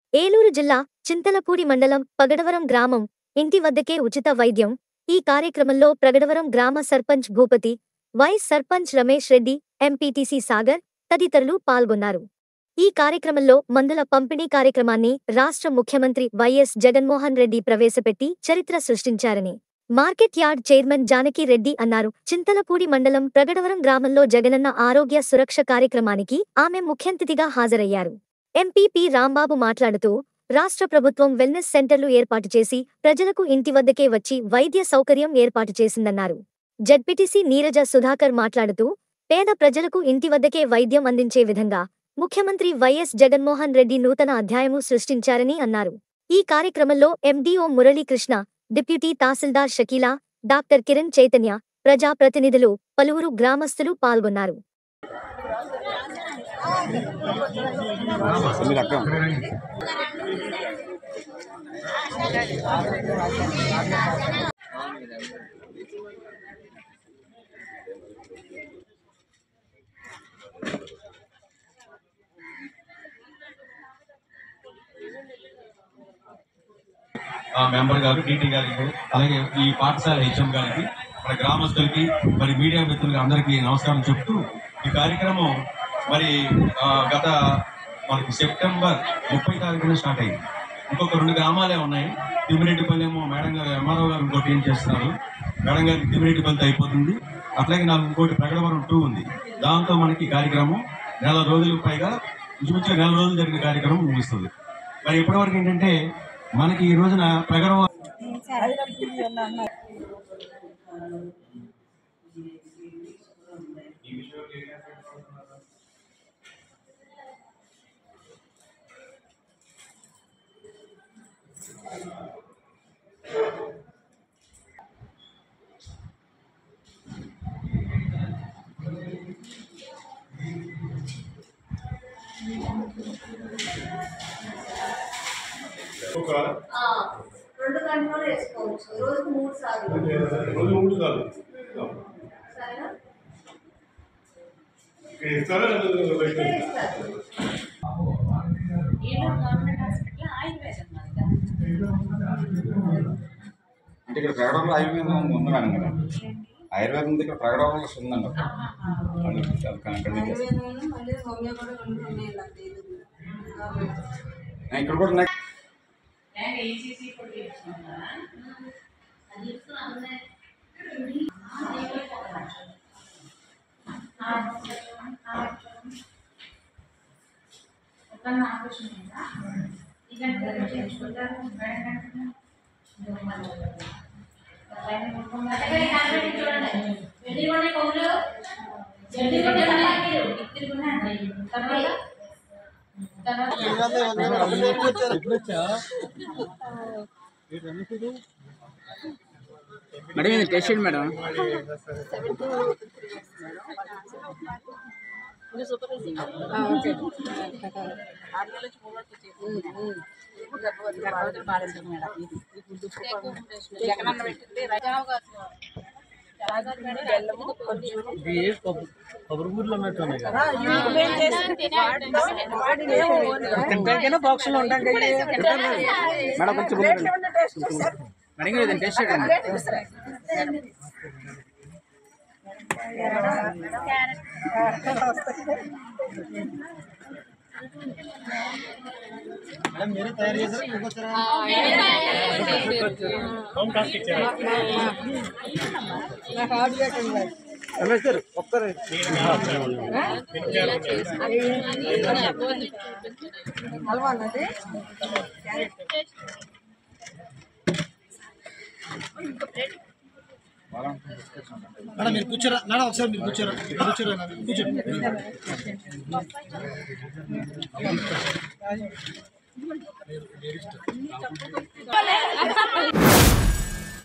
ఏలూరు జిల్లా చింతలపూడి మండలం పగడవరం గ్రామం ఇంటి వద్దకే ఉచిత వైద్యం ఈ కార్యక్రమంలో ప్రగడవరం గ్రామ సర్పంచ్ భూపతి వైస్ సర్పంచ్ రమేష్ రెడ్డి ఎంపీటీసీ సాగర్ తదితరులు పాల్గొన్నారు ఈ కార్యక్రమంలో మందుల పంపిణీ కార్యక్రమాన్ని రాష్ట్ర ముఖ్యమంత్రి వైఎస్ జగన్మోహన్ రెడ్డి ప్రవేశపెట్టి చరిత్ర సృష్టించారని market yard chairman Janaki Reddy అన్నారు చింతలపూడి మండలం ప్రగడవరం గ్రామంలో జగనన్న ఆరోగ్య సురక్ష కార్యక్రమానికి ఆమె ముఖ్యంతిథిగా హాజరయ్యారు ఎంపీపీ రాంబాబు మాట్లాడుతూ రాష్ట్ర ప్రభుత్వం వెల్నెస్ సెంటర్లు ఏర్పాటు చేసి ప్రజలకు ఇంటి వద్దకే వచ్చి వైద్య సౌకర్యం ఏర్పాటు చేసిందన్నారు జడ్పీటీసీ నీరజ సుధాకర్ మాట్లాడుతూ పేద ప్రజలకు ఇంటి వద్దకే వైద్యం అందించే విధంగా ముఖ్యమంత్రి వైఎస్ జగన్మోహన్ రెడ్డి నూతన అధ్యాయము సృష్టించారని అన్నారు ఈ కార్యక్రమంలో MDO Muralikrishna deputy tahsildar Shakeela doctor Kiran Chaitanya ప్రజా ప్రతినిధులు పలువురు గ్రామస్తులు పాల్గొన్నారు ఆ మెంబర్ గారు డీటీ గారికి అలాగే ఈ పాఠశాల హెచ్ఎం గారికి మన గ్రామస్తులకి మరి మీడియా మిత్రులకి అందరికీ నమస్కారం చెప్తూ ఈ కార్యక్రమం మరి ఆ, గత మనకి సెప్టెంబర్ ముప్పై తారీఖున స్టార్ట్ అయింది ఇంకొక రెండు గ్రామాలే ఉన్నాయి తిమ్మిరెడ్డిపల్లి ఏమో మేడం గారు ఎంఆర్ఓ గారు ఇంకోటి ఏం చేస్తున్నారు మేడం గారికి తిమ్మిరెడ్డిపల్లితో అయిపోతుంది అట్లాగే నాకు ఇంకోటి ప్రగడవరం టూ ఉంది దాంతో మనకి ఈ కార్యక్రమం నెల రోజులకు పైగా ఇంచుమించుగా నెల రోజులు జరిగిన కార్యక్రమం ముగిస్తుంది మరి ఇప్పటివరకు ఏంటంటే మనకి ఈ రోజున ప్రగడవ ఒక ఆ, రెండు గంటలు వేసుకోవచ్చు రోజుకు మూడు సార్లు రోజు మూడు సార్లు సరేనా ఇక్కడ ఇస్తారా లేదా బయట ఇక్కడే ఇస్తారు ఏలూరు గవర్నమెంట్ హాస్పిటల్ ఆయుర్వేదం మాదిగా అంటే ఇక్కడ ప్రకటనలో ఆయుర్వేదం ఉంది మేడం కదా ఆయుర్వేదం ఉంది ఇక్కడ ప్రకటనలో ఉందండి ఒక. అది అది కంటిన్యూ చేస్తాం. ఆయుర్వేదం మళ్ళీ హోమియో కూడా రెండు ఉన్నాయి నాకు తెలియదు ఆ, ఇక్కడ కూడా ఉన్నాయి నేను ఏసీసీ కూడా తీసుకున్నాను అది తీసుకున్నా ఒక ఆపరేషన్ అయిందా ఇదంతా చేసుకుంటారు చూడండి వెళ్ళి కొన్ని కొమ్ములు జల్దీ కొన్ని మీరు ఇద్దరు కూడా తర్వాత తర్వాత మేడం ఇది టెస్ట్ చేయండి మేడం బాక్స్ లో ఉంటాం మేడం కొంచెం ముందు రండి. మేడం ఇది టెస్ట్ చేయండి రమేష్ గారు ఒక్కరు మేడం మీరు కూర్చోరా మేడం ఒకసారి మీరు కూర్చోరా ఇక్కడ కూర్చోరా మేడం, కూర్చోండి